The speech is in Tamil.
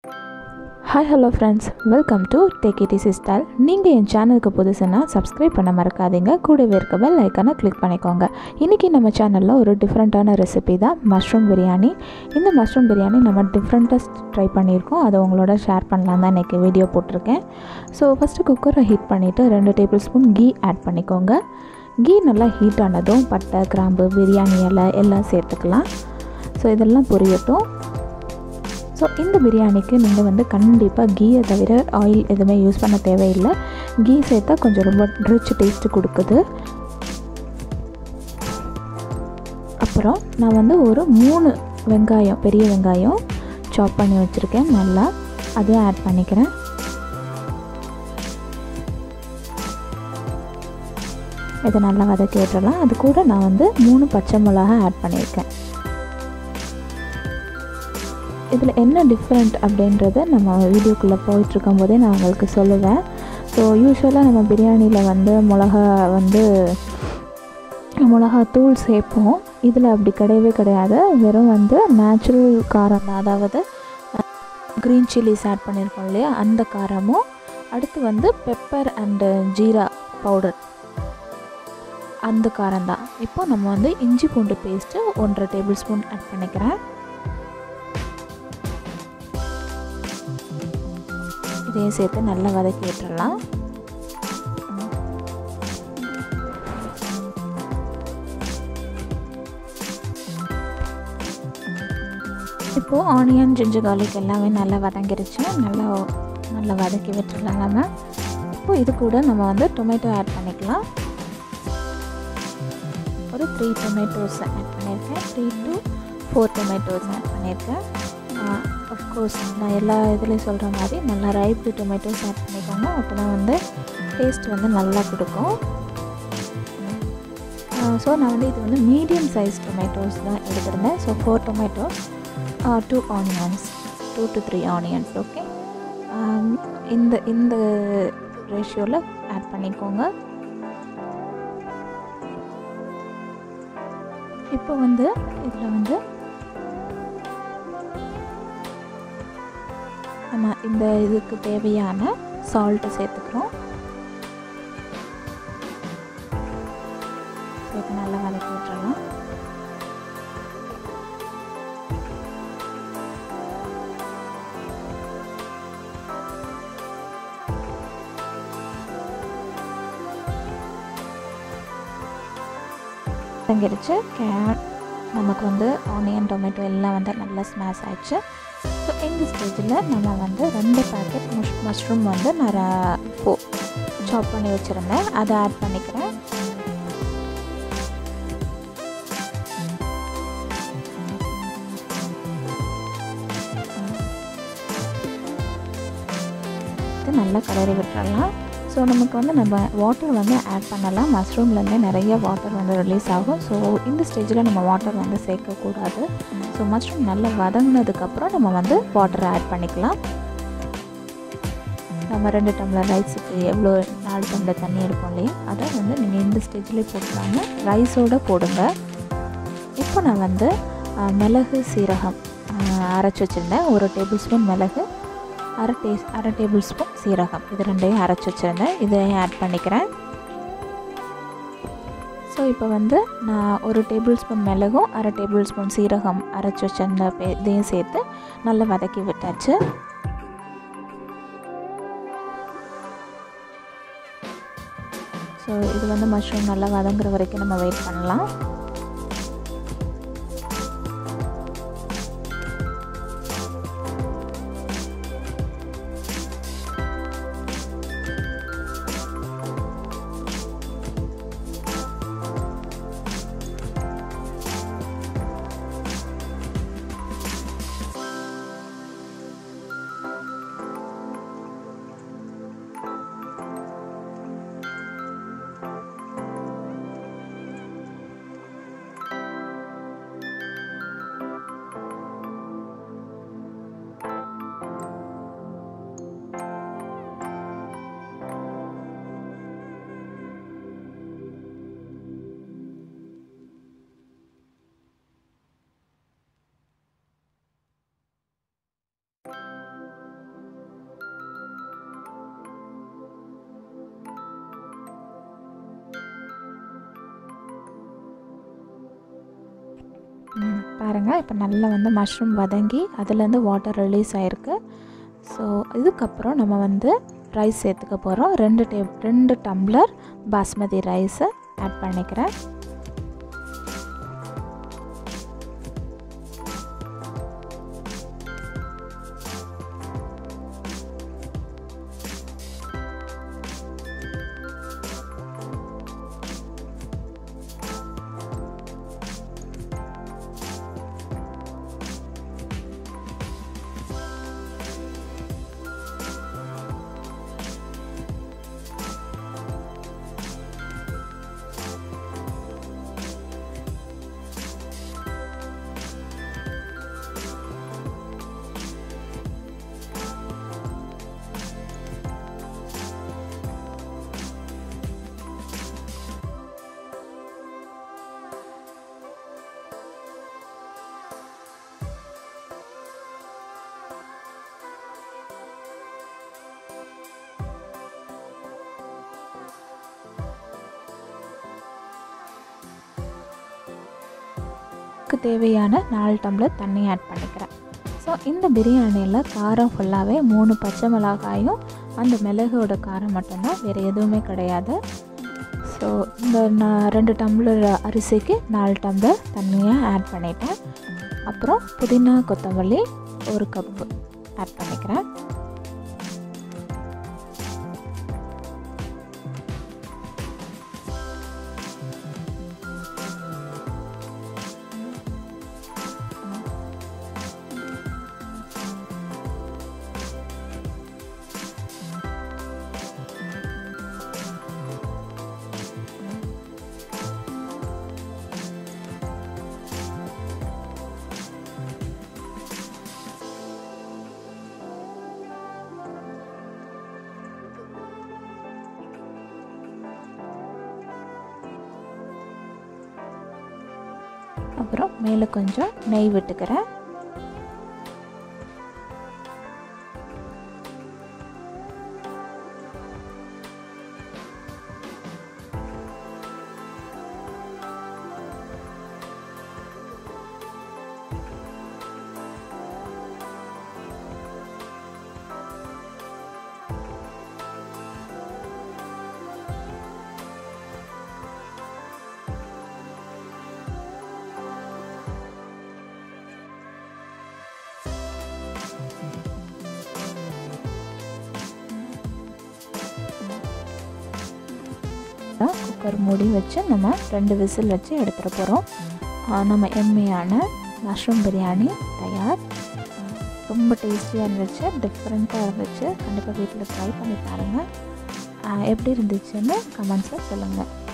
hi hello friends welcome to take it is style நீங்கள் என் சேனலுக்கு புதுசுன்னா சப்ஸ்கிரைப் பண்ண மறக்காதீங்க கூடவே இருக்க பெல் ஐக்கானை கிளிக் பண்ணிக்கோங்க இன்றைக்கி நம்ம சேனலில் ஒரு டிஃப்ரெண்ட்டான ரெசிபி தான் மஷ்ரூம் பிரியாணி இந்த மஷ்ரூம் பிரியாணி நம்ம டிஃப்ரெண்ட்டாக ட்ரை பண்ணியிருக்கோம் அதை உங்களோட ஷேர் பண்ணலாம் தான் இன்றைக்கி வீடியோ போட்டிருக்கேன் ஸோ ஃபஸ்ட்டு குக்கரை ஹீட் பண்ணிவிட்டு ரெண்டு டேபிள் ஸ்பூன் கீ ஆட் பண்ணிக்கோங்க கீ நல்லா ஹீட் ஆனதும் பட்டை கிராம்பு பிரியாணி இலை எல்லாம் சேர்த்துக்கலாம் ஸோ இதெல்லாம் பொரியட்டும் ஸோ இந்த பிரியாணிக்கு நீங்கள் வந்து கண்டிப்பாக கீயை தவிர ஆயில் எதுவுமே யூஸ் பண்ண தேவையில்லை கீ சேர்த்தா கொஞ்சம் ரொம்ப ரிச் டேஸ்ட்டு கொடுக்குது அப்புறம் நான் வந்து ஒரு மூணு வெங்காயம் பெரிய வெங்காயம் சாப் பண்ணி வச்சுருக்கேன் நல்லா அதையும் ஆட் பண்ணிக்கிறேன் இதை நல்லா வதக்கி விட்டுறலாம் அது கூட நான் வந்து மூணு பச்சை மிளகா ஆட் பண்ணியிருக்கேன் இதில் என்ன டிஃப்ரெண்ட் அப்படின்றத நம்ம வீடியோக்குள்ளே போயிட்டுருக்கும் போதே நான் உங்களுக்கு சொல்லுவேன் ஸோ யூஸ்வலாக நம்ம பிரியாணியில் வந்து மிளகா வந்து மிளகா தூள் சேர்ப்போம் இதில் அப்படி கிடையவே கிடையாது வெறும் வந்து நேச்சுரல் காரம் தான் அதாவது க்ரீன் சில்லிஸ் ஆட் பண்ணியிருக்கோம் இல்லையா அந்த காரமும் அடுத்து வந்து பெப்பர் அண்டு ஜீரா பவுடர் அந்த காரம் தான் இப்போ நம்ம வந்து இஞ்சி பூண்டு பேஸ்ட்டு ஒன்றரை டேபிள் ஸ்பூன் ஆட் பண்ணிக்கிறேன் இதையும் சேர்த்து நல்லா வதக்கி விட்டுடலாம் இப்போது ஆனியன் ஜிஞ்சு கார்லிக் எல்லாமே நல்லா வதங்கிருச்சு நல்லா நல்லா வதக்கி விட்டுடலாம் நம்ம இப்போது இது கூட நம்ம வந்து டொமேட்டோ ஆட் பண்ணிக்கலாம் ஒரு த்ரீ டொமேட்டோஸ் ஆட் பண்ணியிருக்கேன் three to four tomatoes add பண்ணியிருக்கேன் அஃப்கோர்ஸ் நான் எல்லா இதுலேயும் சொல்கிற மாதிரி நல்லா ரைப்பு டொமேட்டோஸ் ஆட் பண்ணிக்கோங்க அப்போ தான் வந்து டேஸ்ட் வந்து நல்லா கொடுக்கும் ஸோ நான் வந்து இது வந்து மீடியம் சைஸ் டொமேட்டோஸ் தான் எடுத்திருந்தேன் so four tomatoes two onions two to three onions okay இந்த இந்த ரேஷியோவில் ஆட் பண்ணிக்கோங்க இப்போ வந்து இதில் வந்து நம்ம இந்த இதுக்கு தேவையான சால்ட்டு சேர்த்துக்கிறோம் சேர்த்து நல்லா வதக்கி விட்டுறலாம் தங்கிடுச்சு கே நமக்கு வந்து ஆனியன் டொமேட்டோ எல்லாம் வந்து நல்லா ஸ்மாஷ் ஆயிடுச்சு ஸோ இந்த ஸ்டேஜில் நம்ம வந்து ரெண்டு பேக்கெட் மஷ் மஷ்ரூம் வந்து நான் போ சாப் பண்ணி வச்சுருந்தேன் அதை ஆட் பண்ணிக்கிறேன் நல்லா கலரி விட்டுறலாம் ஸோ நமக்கு வந்து நம்ம வாட்டர் வந்து ஆட் பண்ணலாம் மஷ்ரூம்லேருந்தே நிறைய வாட்டர் வந்து ரிலீஸ் ஆகும் ஸோ இந்த ஸ்டேஜில் நம்ம வாட்டர் வந்து சேர்க்கக்கூடாது ஸோ மஷ்ரூம் நல்லா வதங்கினதுக்கப்புறம் நம்ம வந்து வாட்டரை ஆட் பண்ணிக்கலாம் நம்ம ரெண்டு டம்ளர் ரைஸுக்கு எவ்வளோ நாலு டம்ளர் தண்ணி எடுப்போம் இல்லையா அதை வந்து நீங்கள் இந்த ஸ்டேஜ்லேயே போட்டுக்காங்க ரைஸோடு போடுங்க இப்போ நான் வந்து மிளகு சீரகம் அரைச்சி வச்சுருந்தேன் ஒரு டேபிள் ஸ்பூன் மிளகு அரை டே அரை டேபிள் ஸ்பூன் சீரகம் இது ரெண்டையும் அரைச்சி வச்சுருந்தேன் இதையும் ஆட் பண்ணிக்கிறேன் ஸோ இப்போ வந்து நான் ஒரு டேபிள் ஸ்பூன் மிளகும் அரை டேபிள் ஸ்பூன் சீரகம் அரைச்சி வச்சிருந்த இதையும் சேர்த்து நல்லா வதக்கி விட்டாச்சு ஸோ இது வந்து மஷ்ரூம் நல்லா வதங்குற வரைக்கும் நம்ம வெயிட் பண்ணலாம் பாருங்கள் இப்போ நல்லா வந்து மஷ்ரூம் வதங்கி அதுலேருந்து வாட்டர் ரிலீஸ் ஆகிருக்கு ஸோ இதுக்கப்புறம் நம்ம வந்து ரைஸ் சேர்த்துக்க போகிறோம் ரெண்டு டே ரெண்டு டம்ளர் பாஸ்மதி ரைஸை ஆட் பண்ணிக்கிறேன் இதுக்கு தேவையான நாலு டம்ளர் தண்ணி ஆட் பண்ணிக்கிறேன் ஸோ இந்த பிரியாணியில் காரம் ஃபுல்லாகவே மூணு பச்சை மிளகாயும் அந்த மிளகோட காரம் மட்டும்தான் வேறு எதுவுமே கிடையாது ஸோ இந்த நான் ரெண்டு டம்ளர் அரிசிக்கு நாலு டம்ளர் தண்ணியை ஆட் பண்ணிட்டேன் அப்புறம் புதினா கொத்தமல்லி ஒரு கப்பு ஆட் பண்ணிக்கிறேன் அப்புறம் மேலே கொஞ்சம் நெய் விட்டுக்கிறேன் குக்கர் மூடி வச்சு நம்ம ரெண்டு விசில் வச்சு எடுத்துகிட்டு போகிறோம் நம்ம எம்மையான மஷ்ரூம் பிரியாணி தயார் ரொம்ப டேஸ்டியாக இருந்துச்சு டிஃப்ரெண்ட்டாக இருந்துச்சு கண்டிப்பாக வீட்டில் ட்ரை பண்ணி பாருங்கள் எப்படி இருந்துச்சுன்னு கமெண்ட்ஸில் சொல்லுங்கள்